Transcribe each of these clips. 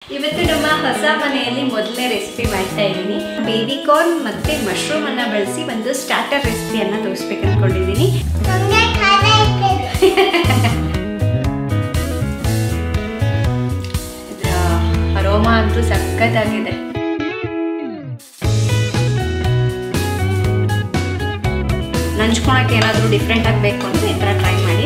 ಇವತ್ತು ನಮ್ಮ ಹೊಸ ಮನೆಯಲ್ಲಿ ಮೊದಲನೇ ರೆಸಿಪಿ ಮಾಡ್ತಾ ಇದ್ದೀನಿ ಬೇಬಿ ಕಾರ್ನ್ ಮತ್ತೆ ಮಶ್ರೂಮ್ ಅನ್ನ ಬಳಸಿ ಒಂದು ಸ್ಟಾರ್ಟರ್ ರೆಸಿಪಿಯನ್ನ ತೋರಿಸ್ಬೇಕು ಅನ್ಕೊಂಡಿದ್ದೀನಿ ನಮ್ಗೆ ಖಾರ ಇರ್ತದೆ ಇದರ ಅರೋಮ ಅಂತೂ ಸಖತ್ತಾಗಿದೆ ನಂಚ್ಕೊಳಕ್ಕೆ ಏನಾದರೂ ಡಿಫ್ರೆಂಟ್ ಆಗಬೇಕು ಅಂದರೆ ಈ ಥರ ಟ್ರೈ ಮಾಡಿ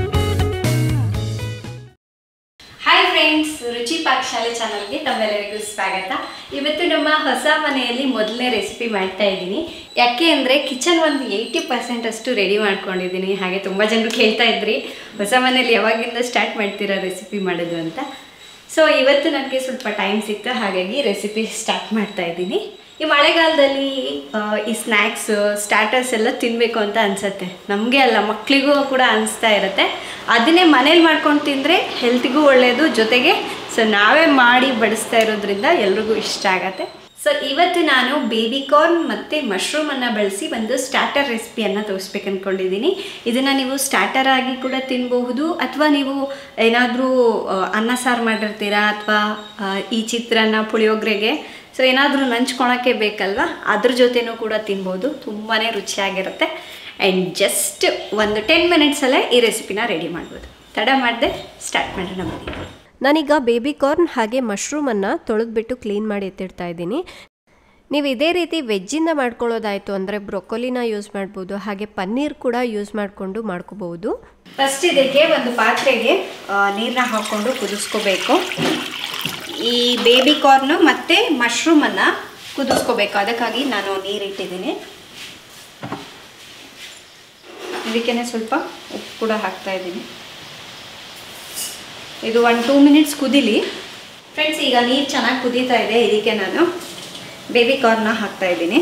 ಹಾಯ್ ಫ್ರೆಂಡ್ಸ್ ರುಚಿ ಪಾಕಶಾಲೆ ಚಾನಲ್ಗೆ ತಮ್ಮೆಲ್ಲರಿಗೂ ಸ್ವಾಗತ ಇವತ್ತು ನಮ್ಮ ಹೊಸ ಮನೆಯಲ್ಲಿ ಮೊದಲನೇ ರೆಸಿಪಿ ಮಾಡ್ತಾ ಇದ್ದೀನಿ ಯಾಕೆ ಅಂದರೆ ಕಿಚನ್ ಒಂದು ಏಯ್ಟಿ ಪರ್ಸೆಂಟ್ ಅಷ್ಟು ರೆಡಿ ಮಾಡ್ಕೊಂಡಿದ್ದೀನಿ ಹಾಗೆ ತುಂಬ ಜನರು ಕೇಳ್ತಾ ಇದ್ರಿ ಹೊಸ ಮನೇಲಿ ಯಾವಾಗಿಂದ ಸ್ಟಾರ್ಟ್ ಮಾಡ್ತೀರಾ ರೆಸಿಪಿ ಮಾಡೋದು ಅಂತ ಸೊ ಇವತ್ತು ನನಗೆ ಸ್ವಲ್ಪ ಟೈಮ್ ಸಿಕ್ತು ಹಾಗಾಗಿ ರೆಸಿಪಿ ಸ್ಟಾರ್ಟ್ ಮಾಡ್ತಾ ಇದ್ದೀನಿ ಈ ಮಳೆಗಾಲದಲ್ಲಿ ಆ, ಈ ಸ್ನ್ಯಾಕ್ಸ್ ಸ್ಟಾರ್ಟರ್ಸ್ ಎಲ್ಲ ತಿನ್ನಬೇಕು ಅಂತ ಅನಿಸುತ್ತೆ ನಮಗೆ ಅಲ್ಲ ಮಕ್ಕಳಿಗೂ ಕೂಡ ಅನಿಸ್ತಾ ಇರುತ್ತೆ ಅದನ್ನೇ ಮನೇಲಿ ಮಾಡ್ಕೊಂಡು ತಿಂದರೆ ಹೆಲ್ತ್ಗೂ ಒಳ್ಳೆಯದು ಜೊತೆಗೆ ಸೊ ನಾವೇ ಮಾಡಿ ಬಡಿಸ್ತಾ ಇರೋದ್ರಿಂದ ಎಲ್ರಿಗೂ ಇಷ್ಟ ಆಗತ್ತೆ ಸೊ ಇವತ್ತು ನಾನು ಬೇಬಿ ಕಾರ್ನ್ ಮತ್ತು ಮಶ್ರೂಮನ್ನು ಬಳಸಿ ಒಂದು ಸ್ಟಾರ್ಟರ್ ರೆಸಿಪಿಯನ್ನು ತೋರಿಸ್ಬೇಕು ಅಂದ್ಕೊಂಡಿದ್ದೀನಿ ಇದನ್ನು ನೀವು ಸ್ಟಾರ್ಟರ್ ಆಗಿ ಕೂಡ ತಿನ್ನಬಹುದು ಅಥವಾ ನೀವು ಏನಾದರೂ ಅನ್ನ ಸಾರು ಮಾಡಿರ್ತೀರಾ ಅಥವಾ ಈ ಚಿತ್ರಾನ್ನ ಪುಳಿಯೋಗರೆಗೆ ಸೊ ಏನಾದರೂ ನಂಚ್ಕೊಳಕ್ಕೆ ಬೇಕಲ್ವಾ ಅದ್ರ ಜೊತೆನೂ ಕೂಡ ತಿನ್ಬೋದು ತುಂಬಾ ರುಚಿಯಾಗಿರುತ್ತೆ ಆ್ಯಂಡ್ ಜಸ್ಟ್ ಒಂದು ಟೆನ್ ಮಿನಿಟ್ಸಲ್ಲೇ ಈ ರೆಸಿಪಿನ ರೆಡಿ ಮಾಡ್ಬೋದು ತಡ ಮಾಡದೆ ಸ್ಟಾರ್ಟ್ ಮಾಡೋಣ ಬನ್ನಿ ನಾನೀಗ ಬೇಬಿ ಕಾರ್ನ್ ಹಾಗೆ ಮಶ್ರೂಮನ್ನು ತೊಳೆದ್ಬಿಟ್ಟು ಕ್ಲೀನ್ ಮಾಡಿ ಎತ್ತಿಡ್ತಾ ಇದ್ದೀನಿ ನೀವು ಇದೇ ರೀತಿ ವೆಜ್ಜಿಂದ ಮಾಡ್ಕೊಳ್ಳೋದಾಯಿತು ಅಂದರೆ ಬ್ರೊಕೊಲಿನ ಯೂಸ್ ಮಾಡ್ಬೋದು ಹಾಗೆ ಪನ್ನೀರ್ ಕೂಡ ಯೂಸ್ ಮಾಡಿಕೊಂಡು ಮಾಡ್ಕೋಬಹುದು ಫಸ್ಟ್ ಇದಕ್ಕೆ ಒಂದು ಪಾತ್ರೆಗೆ ನೀರನ್ನ ಹಾಕ್ಕೊಂಡು ಕುದಿಸ್ಕೋಬೇಕು ಈ ಬೇಬಿ ಕಾರ್ನು ಮತ್ತು ಮಶ್ರೂಮನ್ನು ಕುದಿಸ್ಕೋಬೇಕು ಅದಕ್ಕಾಗಿ ನಾನು ನೀರಿಟ್ಟಿದ್ದೀನಿ ಇದಕ್ಕೇ ಸ್ವಲ್ಪ ಉಪ್ಪು ಕೂಡ ಹಾಕ್ತಾ ಇದ್ದೀನಿ ಇದು ಒನ್ ಟೂ ಮಿನಿಟ್ಸ್ ಕುದಿಲಿ ಫ್ರೆಂಡ್ಸ್ ಈಗ ನೀರು ಚೆನ್ನಾಗಿ ಕುದೀತಾ ಇದೆ ಇದಕ್ಕೆ ನಾನು ಬೇಬಿ ಕಾರ್ನ ಹಾಕ್ತಾ ಇದ್ದೀನಿ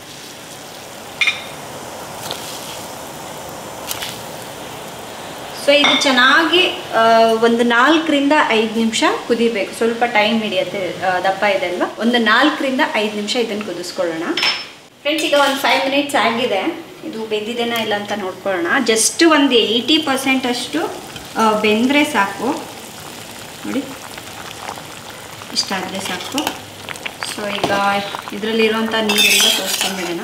ಸೊ ಇದು ಚೆನ್ನಾಗಿ ಆ, ಒಂದು ನಾಲ್ಕರಿಂದ ಐದು ನಿಮಿಷ ಕುದಿಬೇಕು ಸ್ವಲ್ಪ ಟೈಮ್ ಹಿಡಿಯುತ್ತೆ ಆ, ದಪ್ಪ ಇದೆ ಅಲ್ವಾ ಒಂದು ನಾಲ್ಕರಿಂದ ಐದು ನಿಮಿಷ ಇದನ್ನು ಕುದಿಸ್ಕೊಳ್ಳೋಣ ಫ್ರೆಂಡ್ಸ್ ಈಗ ಒಂದು ಫೈವ್ ಮಿನಿಟ್ಸ್ ಆಗಿದೆ ಇದು ಬೆಂದಿದೆನಾ ಇಲ್ಲ ಅಂತ ನೋಡ್ಕೊಳ್ಳೋಣ ಜಸ್ಟ್ ಒಂದು ಏಯ್ಟಿ ಪರ್ಸೆಂಟ್ ಅಷ್ಟು ಆ, ಬೆಂದರೆ ಸಾಕು ನೋಡಿ ಇಷ್ಟಾದರೆ ಸಾಕು ಸೊ ಈಗ ಇದರಲ್ಲಿರುವಂಥ ನೀರೆಲ್ಲ ತೋರಿಸ್ಕೊಂಡ್ಬಿಡೋಣ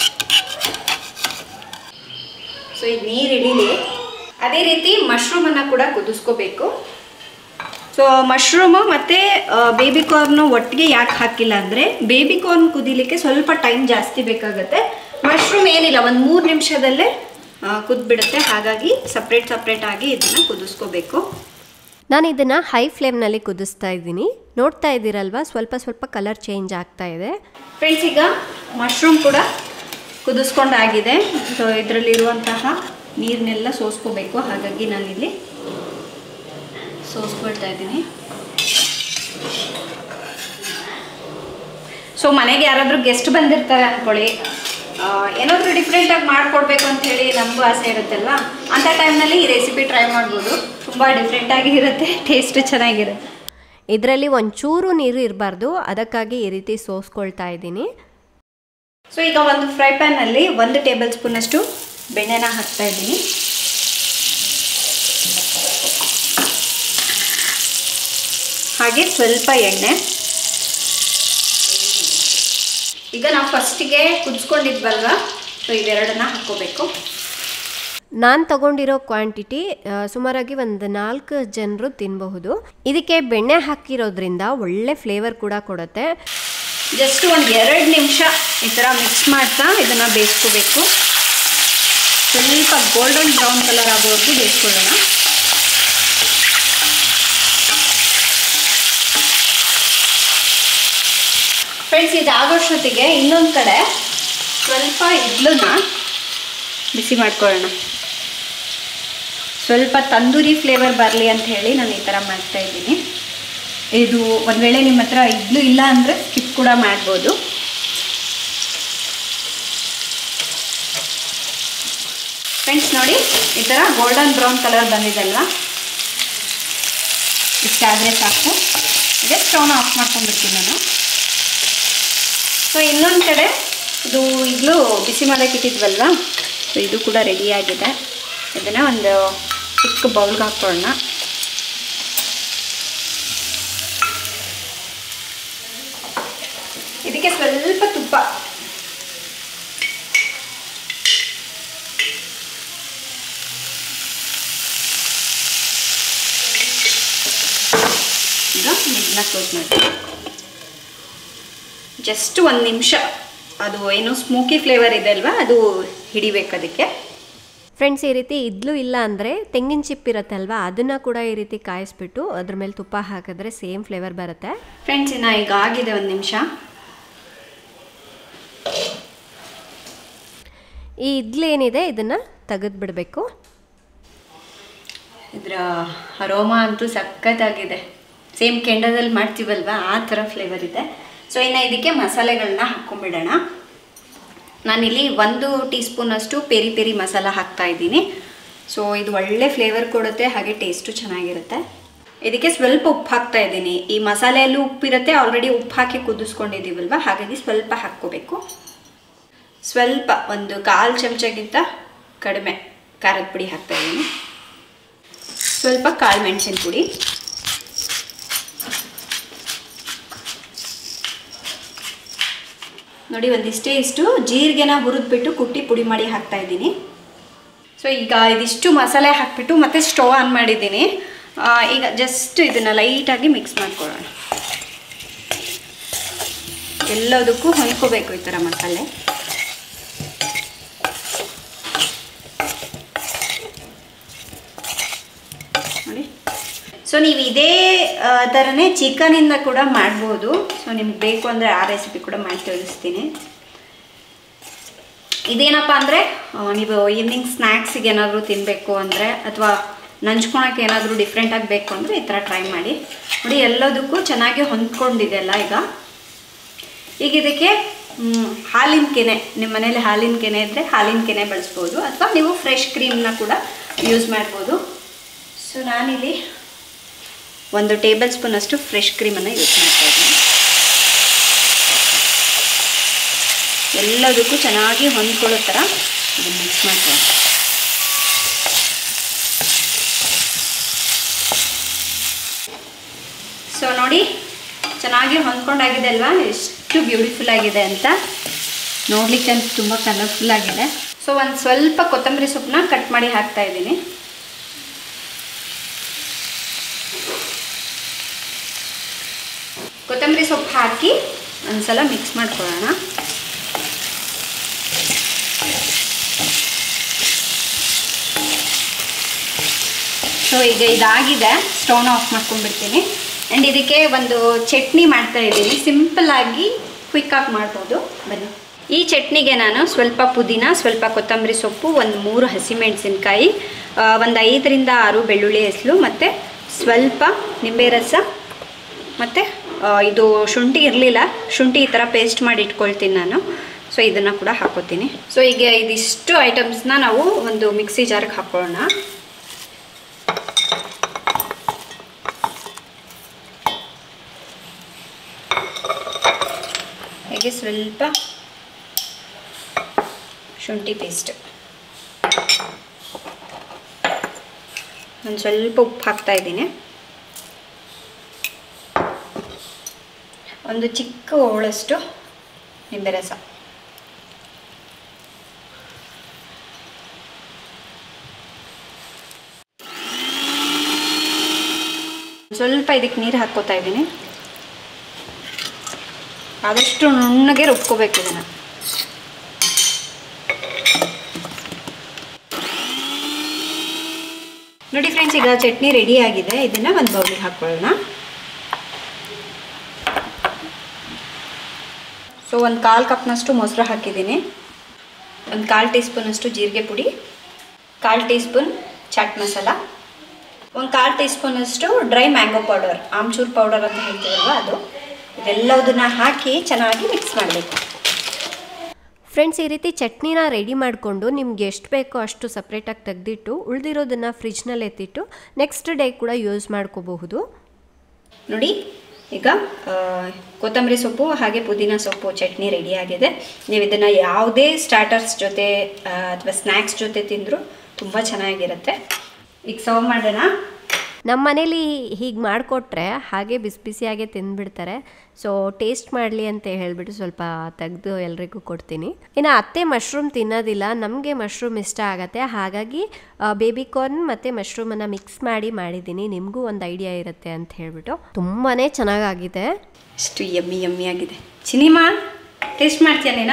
ಸೊ ಇದು ನೀರು ಇಡೀಲಿ ಅದೇ ರೀತಿ ಮಶ್ರೂಮನ್ನು ಕೂಡ ಕುದಿಸ್ಕೋಬೇಕು ಸೊ ಮಶ್ರೂಮು ಮತ್ತು ಬೇಬಿ ಕಾರ್ನು ಒಟ್ಟಿಗೆ ಯಾಕೆ ಹಾಕಿಲ್ಲ ಅಂದರೆ ಬೇಬಿ ಕಾರ್ನ್ ಕುದಿಲಿಕ್ಕೆ ಸ್ವಲ್ಪ ಟೈಮ್ ಜಾಸ್ತಿ ಬೇಕಾಗುತ್ತೆ ಮಶ್ರೂಮ್ ಏನಿಲ್ಲ ಒಂದು ಮೂರು ನಿಮಿಷದಲ್ಲೇ ಕುದ್ಬಿಡುತ್ತೆ ಹಾಗಾಗಿ ಸಪ್ರೇಟ್ ಸಪ್ರೇಟ್ ಆಗಿ ಇದನ್ನು ಕುದಿಸ್ಕೋಬೇಕು ನಾನು ಇದನ್ನು ಹೈ ಫ್ಲೇಮ್ನಲ್ಲಿ ಕುದಿಸ್ತಾ ಇದ್ದೀನಿ ನೋಡ್ತಾ ಇದ್ದೀರಲ್ವಾ ಸ್ವಲ್ಪ ಸ್ವಲ್ಪ ಕಲರ್ ಚೇಂಜ್ ಆಗ್ತಾ ಇದೆ ಫ್ರೆಂಡ್ಸ್ ಈಗ ಮಶ್ರೂಮ್ ಕೂಡ ಕುದಿಸ್ಕೊಂಡಾಗಿದೆ ಸೊ ಇದರಲ್ಲಿರುವಂತಹ ನೀರನ್ನೆಲ್ಲ ಸೋಸ್ಕೋಬೇಕು ಹಾಗಾಗಿ ನಾನಿಲ್ಲಿ ಸೋಸ್ಕೊಳ್ತಾ ಇದ್ದೀನಿ ಸೊ ಮನೆಗೆ ಯಾರಾದರೂ ಗೆಸ್ಟ್ ಬಂದಿರ್ತಾರೆ ಅಂದ್ಕೊಳ್ಳಿ ಆ, ಏನಾದರೂ ಡಿಫ್ರೆಂಟಾಗಿ ಮಾಡಿಕೊಡ್ಬೇಕು ಅಂತ ಹೇಳಿ ನಮಗೂ ಆಸೆ ಇರುತ್ತಲ್ವಾ ಅಂಥ ಟೈಮ್ನಲ್ಲಿ ಈ ರೆಸಿಪಿ ಟ್ರೈ ಮಾಡ್ಬೋದು ತುಂಬ ಡಿಫ್ರೆಂಟಾಗಿ ಇರುತ್ತೆ ಟೇಸ್ಟು ಚೆನ್ನಾಗಿರುತ್ತೆ ಇದರಲ್ಲಿ ಒಂಚೂರು ನೀರು ಇರಬಾರ್ದು ಅದಕ್ಕಾಗಿ ಈ ರೀತಿ ಸೋಸ್ಕೊಳ್ತಾ ಇದ್ದೀನಿ ಸೊ ಈಗ ಒಂದು ಫ್ರೈ ಪ್ಯಾನಲ್ಲಿ ಒಂದು ಟೇಬಲ್ ಸ್ಪೂನಷ್ಟು ಬೆಣ್ಣೆನ ಹಾಕ್ತಾ ಇದ್ದೀನಿ ಹಾಗೆ ಸ್ವಲ್ಪ ಎಣ್ಣೆ ಈಗ ನಾವು ಫಸ್ಟಿಗೆ ಕುದಿಸ್ಕೊಂಡಿದ್ವಲ್ವ ಸೊ ಇವೆರಡನ್ನ ಹಾಕ್ಕೋಬೇಕು ನಾನು ತಗೊಂಡಿರೋ ಕ್ವಾಂಟಿಟಿ ಸುಮಾರಾಗಿ ಒಂದು ನಾಲ್ಕು ಜನರು ತಿನ್ನಬಹುದು ಇದಕ್ಕೆ ಬೆಣ್ಣೆ ಹಾಕಿರೋದ್ರಿಂದ ಒಳ್ಳೆ ಫ್ಲೇವರ್ ಕೂಡ ಕೊಡುತ್ತೆ ಜಸ್ಟ್ ಒಂದು ಎರಡು ನಿಮಿಷ ಈ ಥರ ಮಿಕ್ಸ್ ಮಾಡ್ತಾ ಇದನ್ನು ಬೇಯಿಸ್ಕೋಬೇಕು ಸ್ವಲ್ಪ ಗೋಲ್ಡನ್ ಬ್ರೌನ್ ಕಲರ್ ಆಗೋವರೆಗೂ ಬೇಯಿಸ್ಕೊಳ್ಳೋಣ ಫ್ರೆಂಡ್ಸ್ ಇದಾಗೋಷ್ಟೊತ್ತಿಗೆ ಇನ್ನೊಂದು ಕಡೆ ಸ್ವಲ್ಪ ಇಡ್ಲನ್ನ ಬಿಸಿ ಮಾಡ್ಕೊಳ್ಳೋಣ ಸ್ವಲ್ಪ ತಂದೂರಿ ಫ್ಲೇವರ್ ಬರಲಿ ಅಂತ ಹೇಳಿ ನಾನು ಈ ಥರ ಮಾಡ್ತಾ ಇದ್ದೀನಿ ಇದು ಒಂದು ವೇಳೆ ನಿಮ್ಮ ಹತ್ರ ಇಡ್ಲು ಇಲ್ಲ ಅಂದರೆ ಸ್ಕಿಪ್ ಕೂಡ ಮಾಡ್ಬೋದು ಫ್ರೆಂಡ್ಸ್ ನೋಡಿ ಈ ಥರ ಗೋಲ್ಡನ್ ಬ್ರೌನ್ ಕಲರ್ ಬಂದಿದಲ್ವಾ ಇಷ್ಟಾದರೆ ಸಾಕು ಇದೆ ಸ್ಟವ್ನ ಆಫ್ ಮಾಡ್ಕೊಂಡ್ಬಿಡ್ತೀನಿ ನಾನು ಸೊ ಇನ್ನೊಂದು ಕಡೆ ಇದು ಈಗಲೂ ಬಿಸಿ ಮಾಡೋಕೆ ಇಟ್ಟಿದ್ವಲ್ವಾ ಸೊ ಇದು ಕೂಡ ರೆಡಿಯಾಗಿದೆ ಇದನ್ನು ಒಂದು ಚಿಕ್ಕ ಬೌಲ್ಗೆ ಹಾಕ್ಕೊಳ್ಳೋಣ ಇದಕ್ಕೆ ಸ್ವಲ್ಪ ತುಪ್ಪ ಈಗ ಲಿಡ್ನ ಕ್ಲೋಸ್ ಮಾಡಿ ಜಸ್ಟ್ ಒಂದು ನಿಮಿಷ ಅದು ಏನು ಸ್ಮೋಕಿ ಫ್ಲೇವರ್ ಇದೆ ಅಲ್ವಾ ಅದು ಹಿಡಿಬೇಕು ಅದಕ್ಕೆ ಫ್ರೆಂಡ್ಸ್ ಈ ರೀತಿ ಇದ್ಲು ಇಲ್ಲ ಅಂದರೆ ತೆಂಗಿನ ಚಿಪ್ ಇರುತ್ತೆ ಅಲ್ವಾ ಅದನ್ನು ಕೂಡ ಈ ರೀತಿ ಕಾಯಿಸ್ಬಿಟ್ಟು ಅದ್ರ ಮೇಲೆ ತುಪ್ಪ ಹಾಕಿದ್ರೆ ಸೇಮ್ ಫ್ಲೇವರ್ ಬರುತ್ತೆ ಫ್ರೆಂಡ್ಸ್ ಇನ್ನು ಈಗ ಆಗಿದೆ ಒಂದು ನಿಮಿಷ ಈ ಇದ್ಲು ಏನಿದೆ ಇದನ್ನು ತೆಗೆದುಬಿಡಬೇಕು ಇದರ ಅರೋಮಾ ಅಂತೂ ಸಖತ್ತಾಗಿದೆ ಸೇಮ್ ಕೆಂಡದಲ್ಲಿ ಮಾಡ್ತೀವಲ್ವಾ ಆ ಥರ ಫ್ಲೇವರ್ ಇದೆ ಸೊ ಇನ್ನು ಇದಕ್ಕೆ ಮಸಾಲೆಗಳನ್ನ ಹಾಕ್ಕೊಂಬಿಡೋಣ ನಾನಿಲ್ಲಿ ಒಂದು ಟೀ ಸ್ಪೂನಷ್ಟು ಪೆರಿ ಪೆರಿ ಮಸಾಲ ಹಾಕ್ತಾ ಇದ್ದೀನಿ ಸೊ ಇದು ಒಳ್ಳೆ ಫ್ಲೇವರ್ ಕೊಡುತ್ತೆ ಹಾಗೆ ಟೇಸ್ಟು ಚೆನ್ನಾಗಿರುತ್ತೆ ಇದಕ್ಕೆ ಸ್ವಲ್ಪ ಉಪ್ಪು ಹಾಕ್ತಾ ಇದ್ದೀನಿ ಈ ಮಸಾಲೆಯಲ್ಲೂ ಉಪ್ಪಿರುತ್ತೆ ಆಲ್ರೆಡಿ ಉಪ್ಪು ಹಾಕಿ ಕುದಿಸ್ಕೊಂಡಿದ್ದೀವಲ್ವ ಹಾಗಾಗಿ ಸ್ವಲ್ಪ ಹಾಕ್ಕೋಬೇಕು ಸ್ವಲ್ಪ ಒಂದು ಕಾಲು ಚಮಚಗಿಂತ ಕಡಿಮೆ ಖಾರದ ಪುಡಿ ಹಾಕ್ತಾ ಇದ್ದೀನಿ ಸ್ವಲ್ಪ ಕಾಳು ಮೆಣಸಿನ ಪುಡಿ ನೋಡಿ ಒಂದಿಷ್ಟೇ ಇಷ್ಟು ಜೀರಿಗೆನ ಹುರಿದ್ಬಿಟ್ಟು ಕುಟ್ಟಿ ಪುಡಿ ಮಾಡಿ ಹಾಕ್ತಾ ಇದ್ದೀನಿ ಸೊ ಈಗ ಇದಿಷ್ಟು ಮಸಾಲೆ ಹಾಕ್ಬಿಟ್ಟು ಮತ್ತೆ ಸ್ಟವ್ ಆನ್ ಮಾಡಿದ್ದೀನಿ ಆ, ಈಗ ಜಸ್ಟ್ ಇದನ್ನು ಲೈಟಾಗಿ ಮಿಕ್ಸ್ ಮಾಡ್ಕೊಳ್ಳೋಣ ಎಲ್ಲದಕ್ಕೂ ಹೊಂದ್ಕೋಬೇಕು ಈ ಥರ ಮಸಾಲೆ ನೋಡಿ ಸೊ ನೀವು ಇದೇ ಆ, ಥರನೇ ಚಿಕನಿಂದ ಕೂಡ ಮಾಡ್ಬೋದು ಸೊ ನಿಮ್ಗೆ ಬೇಕು ಅಂದರೆ ಆ ರೆಸಿಪಿ ಕೂಡ ಮಾಡಿ ತೋರಿಸ್ತೀನಿ ಇದೇನಪ್ಪ ಅಂದರೆ ನೀವು ಈವ್ನಿಂಗ್ ಸ್ನ್ಯಾಕ್ಸಿಗೆ ಏನಾದರೂ ತಿನ್ನಬೇಕು ಅಂದರೆ ಅಥವಾ ನಂಚ್ಕೊಳಕ್ಕೆ ಏನಾದರೂ ಡಿಫ್ರೆಂಟಾಗಿ ಬೇಕು ಅಂದರೆ ಈ ಥರ ಟ್ರೈ ಮಾಡಿ ನೋಡಿ ಎಲ್ಲದಕ್ಕೂ ಚೆನ್ನಾಗಿ ಹೊಂದ್ಕೊಂಡಿದೆಲ್ಲ ಈಗ ಈಗ ಇದಕ್ಕೆ ಮ್, ಹಾಲಿನ ಕೆನೆ ನಿಮ್ಮ ಮನೇಲಿ ಹಾಲಿನ ಕೆನೆ ಇದ್ದರೆ ಹಾಲಿನ ಕೆನೆ ಬಳಸ್ಬೋದು ಅಥವಾ ನೀವು ಫ್ರೆಶ್ ಕ್ರೀಮ್ನ ಕೂಡ ಯೂಸ್ ಮಾಡ್ಬೋದು ಸೊ ನಾನಿಲ್ಲಿ ಒಂದು ಟೇಬಲ್ ಸ್ಪೂನಷ್ಟು ಫ್ರೆಶ್ ಕ್ರೀಮನ್ನು ಯೂಸ್ ಮಾಡ್ತಾ ಇದ್ದೀನಿ ಎಲ್ಲದಕ್ಕೂ ಚೆನ್ನಾಗಿ ಹೊಂದ್ಕೊಳ್ಳೋ ಥರ ಇದನ್ನು ಮಿಕ್ಸ್ ಮಾಡ್ಕೊಳ್ಳೋಣ ಸೊ ನೋಡಿ ಚೆನ್ನಾಗಿ ಹೊಂದ್ಕೊಂಡಾಗಿದೆ ಅಲ್ವಾ ಎಷ್ಟು ಬ್ಯೂಟಿಫುಲ್ ಆಗಿದೆ ಅಂತ ನೋಡ್ಲಿಕ್ಕೆ ಅಂತ ತುಂಬ ಕಲರ್ಫುಲ್ ಆಗಿದೆ ಸೊ ಒಂದು ಸ್ವಲ್ಪ ಕೊತ್ತಂಬರಿ ಸೊಪ್ಪನ್ನ ಕಟ್ ಮಾಡಿ ಹಾಕ್ತಾ ಇದ್ದೀನಿ ಕೊತ್ತಂಬರಿ ಸೊಪ್ಪು ಹಾಕಿ ಒಂದ್ಸಲ ಮಿಕ್ಸ್ ಮಾಡ್ಕೊಳ್ಳೋಣ ಸೊ ಈಗ ಇದಾಗಿದೆ ಸ್ಟೌನ್ ಆಫ್ ಮಾಡ್ಕೊಂಡ್ಬಿಡ್ತೀನಿ ಆ್ಯಂಡ್ ಇದಕ್ಕೆ ಒಂದು ಚಟ್ನಿ ಮಾಡ್ತಾ ಇದ್ದೀನಿ ಸಿಂಪಲ್ಲಾಗಿ ಕ್ವಿಕ್ಕಾಗಿ ಮಾಡ್ಬೋದು ಬನ್ನಿ ಈ ಚಟ್ನಿಗೆ ನಾನು ಸ್ವಲ್ಪ ಪುದೀನ ಸ್ವಲ್ಪ ಕೊತ್ತಂಬರಿ ಸೊಪ್ಪು ಒಂದು ಮೂರು ಹಸಿಮೆಣಸಿನ್ಕಾಯಿ ಒಂದು ಐದರಿಂದ ಆರು ಬೆಳ್ಳುಳ್ಳಿ ಹೆಸಲು ಮತ್ತು ಸ್ವಲ್ಪ ನಿಂಬೆ ರಸ ಮತ್ತು ಇದು ಶುಂಠಿ ಇರಲಿಲ್ಲ ಶುಂಠಿ ಈ ಥರ ಪೇಸ್ಟ್ ಮಾಡಿ ಇಟ್ಕೊಳ್ತೀನಿ ನಾನು ಸೊ ಇದನ್ನು ಕೂಡ ಹಾಕೋತೀನಿ ಸೊ ಈಗ ಇದಿಷ್ಟು ಐಟಮ್ಸ್ನ ನಾವು ಒಂದು ಮಿಕ್ಸಿ ಜಾರ್ಗೆ ಹಾಕೊಳ್ಳೋಣ ಹಾಗೆ ಸ್ವಲ್ಪ ಶುಂಠಿ ಪೇಸ್ಟ್ ಒಂದು ಸ್ವಲ್ಪ ಉಪ್ಪು ಹಾಕ್ತಾ ಇದ್ದೀನಿ ಒಂದು ಚಿಕ್ಕ ಹೋಳಷ್ಟು ನಿಂಬೆ ರಸ ಸ್ವಲ್ಪ ಇದಕ್ಕೆ ನೀರು ಹಾಕ್ಕೋತಾ ಇದ್ದೀನಿ ಆದಷ್ಟು ನುಣ್ಣಗೆ ರುಬ್ಕೋಬೇಕು ಇದನ್ನು ನೋಡಿ ಫ್ರೆಂಡ್ಸ್ ಈಗ ಚಟ್ನಿ ರೆಡಿ ಆಗಿದೆ ಇದನ್ನು ಒಂದು ಬೌಲಿಗೆ ಹಾಕ್ಕೊಳ್ಳೋಣ ಸೊ ಒಂದು ಕಾಲು ಕಪ್ನಷ್ಟು ಮೊಸರು ಹಾಕಿದ್ದೀನಿ ಒಂದು ಕಾಲು ಟೀ ಸ್ಪೂನಷ್ಟು ಜೀರಿಗೆ ಪುಡಿ ಕಾಲು ಟೀ ಸ್ಪೂನ್ ಚಾಟ್ ಮಸಾಲ ಒಂದು ಕಾಲು ಟೀ ಸ್ಪೂನಷ್ಟು dry mango powder amchur powder ಅಂತ ಹೇಳ್ತೀವಲ್ವ ಅದು ಇದೆಲ್ಲದನ್ನ ಹಾಕಿ ಚೆನ್ನಾಗಿ ಮಿಕ್ಸ್ ಮಾಡಬೇಕು ಫ್ರೆಂಡ್ಸ್ ಈ ರೀತಿ ಚಟ್ನಿನ ರೆಡಿ ಮಾಡಿಕೊಂಡು ನಿಮ್ಗೆ ಎಷ್ಟು ಬೇಕೋ ಅಷ್ಟು ಸಪ್ರೇಟಾಗಿ ತೆಗೆದಿಟ್ಟು ಉಳಿದಿರೋದನ್ನು ಫ್ರಿಜ್ನಲ್ಲಿ ಎತ್ತಿಟ್ಟು ನೆಕ್ಸ್ಟ್ ಡೇ ಕೂಡ ಯೂಸ್ ಮಾಡ್ಕೋಬಹುದು ನೋಡಿ ಈಗ ಆ, ಕೊತ್ತಂಬರಿ ಸೊಪ್ಪು ಹಾಗೆ ಪುದೀನ ಸೊಪ್ಪು ಚಟ್ನಿ ರೆಡಿ ಆಗಿದೆ ನೀವು ಇದನ್ನು ಯಾವುದೇ ಸ್ಟಾರ್ಟರ್ಸ್ ಜೊತೆ ಅಥವಾ ಸ್ನ್ಯಾಕ್ಸ್ ಜೊತೆ ತಿಂದರೂ ತುಂಬ ಚೆನ್ನಾಗಿರುತ್ತೆ ಈಗ ಸರ್ವ್ ಮಾಡೋಣ ನಮ್ಮ ಮನೇಲಿ ಹೀಗೆ ಮಾಡಿಕೊಟ್ರೆ ಹಾಗೆ ಬಿಸಿ ಬಿಸಿಯಾಗೆ ತಿಂದ್ಬಿಡ್ತಾರೆ ಸೊ ಟೇಸ್ಟ್ ಮಾಡಲಿ ಅಂತ ಹೇಳಿಬಿಟ್ಟು ಸ್ವಲ್ಪ ತೆಗೆದು ಎಲ್ರಿಗೂ ಕೊಡ್ತೀನಿ ಇನ್ನು ಅತ್ತೆ ಮಶ್ರೂಮ್ ತಿನ್ನೋದಿಲ್ಲ ನಮಗೆ ಮಶ್ರೂಮ್ ಇಷ್ಟ ಆಗತ್ತೆ ಹಾಗಾಗಿ ಬೇಬಿ ಕಾರ್ನ್ ಮತ್ತು ಮಶ್ರೂಮನ್ನು ಮಿಕ್ಸ್ ಮಾಡಿ ಮಾಡಿದ್ದೀನಿ ನಿಮಗೂ ಒಂದು ಐಡಿಯಾ ಇರುತ್ತೆ ಅಂತ ಹೇಳ್ಬಿಟ್ಟು ತುಂಬಾ ಚೆನ್ನಾಗಾಗಿದೆ ಅಷ್ಟು ಯಮ್ಮಿ ಯಮ್ಮಿ ಆಗಿದೆ ಚಿನಿಮಾ ಟೇಸ್ಟ್ ಮಾಡ್ತೀಯಾ ನೀನು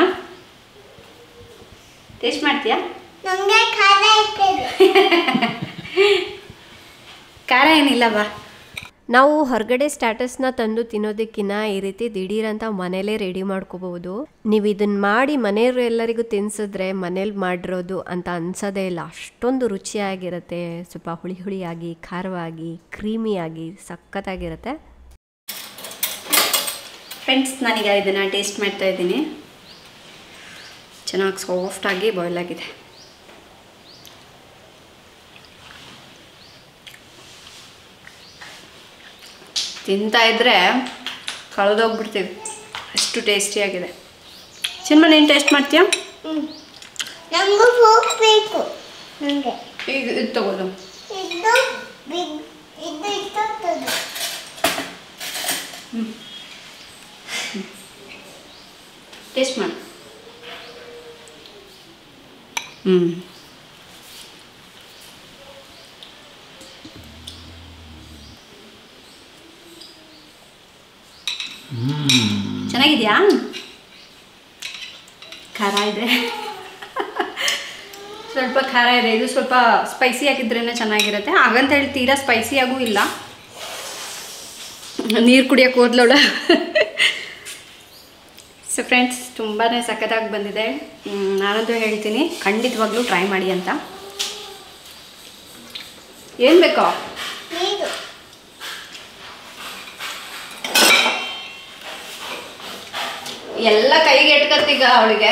ಟೇಸ್ಟ್ ಮಾಡ್ತೀಯಾ ನಮ್ಗೆ ಖಾರ ಇರ್ತದೆ ಖಾರ ಏನಿಲ್ಲ ಬಾ ನಾವು ಹೊರಗಡೆ ಸ್ಟ್ಯಾಟಸ್ನ ತಂದು ತಿನ್ನೋದಕ್ಕಿಂತ ಈ ರೀತಿ ದಿಢೀರಂತ ಮನೇಲೇ ರೆಡಿ ಮಾಡ್ಕೋಬಹುದು ನೀವು ಇದನ್ನ ಮಾಡಿ ಮನೆಯವರು ಎಲ್ಲರಿಗೂ ತಿನ್ಸಿದ್ರೆ ಮನೇಲಿ ಮಾಡಿರೋದು ಅಂತ ಅನ್ಸೋದೇ ಇಲ್ಲ ಅಷ್ಟೊಂದು ರುಚಿಯಾಗಿರುತ್ತೆ ಸ್ವಲ್ಪ ಹುಳಿ ಹುಳಿಯಾಗಿ ಖಾರವಾಗಿ ಕ್ರೀಮಿಯಾಗಿ ಸಖತ್ತಾಗಿರುತ್ತೆ ಫ್ರೆಂಡ್ಸ್ ನಾನೀಗ ಇದನ್ನು ಟೇಸ್ಟ್ ಮಾಡ್ತಾ ಇದ್ದೀನಿ ಚೆನ್ನಾಗಿ ಸಾಫ್ಟಾಗಿ ಬಾಯ್ಲ್ ಆಗಿದೆ ತಿಂತಾ ಇದ್ರೆ ಕಳೆದೋಗ್ಬಿಡ್ತೀವಿ ಅಷ್ಟು ಟೇಸ್ಟಿಯಾಗಿದೆ ಸಿನಿಮಾ ನೀನು ಟೇಸ್ಟ್ ಮಾಡ್ತೀಯಾ ನಮಗೂ ಫೋಕ್ ಬೇಕು ನನಗೆ ಈಗ ಇದು ತಗೋದು ಇದು ಬಿಗ್ ಇದು ಇಷ್ಟೊತ್ತದು ಟೇಸ್ಟ್ ಮಾಡು ಹ್ಞೂ ಚೆನ್ನಾಗಿದೆಯಾ ಖಾರ ಇದೆ ಸ್ವಲ್ಪ ಖಾರ ಇದೆ ಇದು ಸ್ವಲ್ಪ ಸ್ಪೈಸಿ ಆಗಿದ್ರೇ ಚೆನ್ನಾಗಿರುತ್ತೆ ಹಾಗಂತ ಹೇಳಿ ತೀರಾ ಸ್ಪೈಸಿಯಾಗೂ ಇಲ್ಲ ನೀರು ಕುಡಿಯೋಕೆ ಹೋದ್ಲೋಳ ಸೊ ಫ್ರೆಂಡ್ಸ್ ತುಂಬಾ ಸಖತ್ತಾಗಿ ಬಂದಿದೆ ಮ್, ನಾನಂತೂ ಹೇಳ್ತೀನಿ ಖಂಡಿತವಾಗ್ಲೂ ಟ್ರೈ ಮಾಡಿ ಅಂತ ಏನು ಬೇಕೋ ನೀರು ಎಲ್ಲ ಕೈಗೆ ಎಟ್ಕತ್ತೀಗ ಅವಳಿಗೆ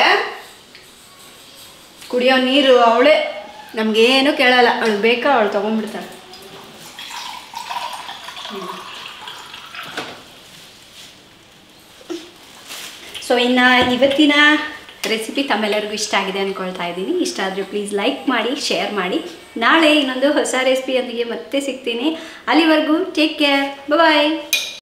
ಕುಡಿಯೋ ನೀರು ಅವಳೇ ನಮಗೇನು ಕೇಳಲ್ಲ ಅವಳು ಬೇಕಾ ಅವಳು ತೊಗೊಂಡ್ಬಿಡ್ತಾಳೆ ಸೊ ಇನ್ನು ಇವತ್ತಿನ ರೆಸಿಪಿ ತಮ್ಮೆಲ್ಲರಿಗೂ ಇಷ್ಟ ಆಗಿದೆ ಅಂದ್ಕೊಳ್ತಾ ಇದ್ದೀನಿ ಇಷ್ಟ ಆದರೆ ಪ್ಲೀಸ್ ಲೈಕ್ ಮಾಡಿ ಶೇರ್ ಮಾಡಿ ನಾಳೆ ಇನ್ನೊಂದು ಹೊಸ ರೆಸಿಪಿಯೊಂದಿಗೆ ಮತ್ತೆ ಸಿಗ್ತೀನಿ ಅಲ್ಲಿವರೆಗೂ ಟೇಕ್ ಕೇರ್ ಬಾಯ್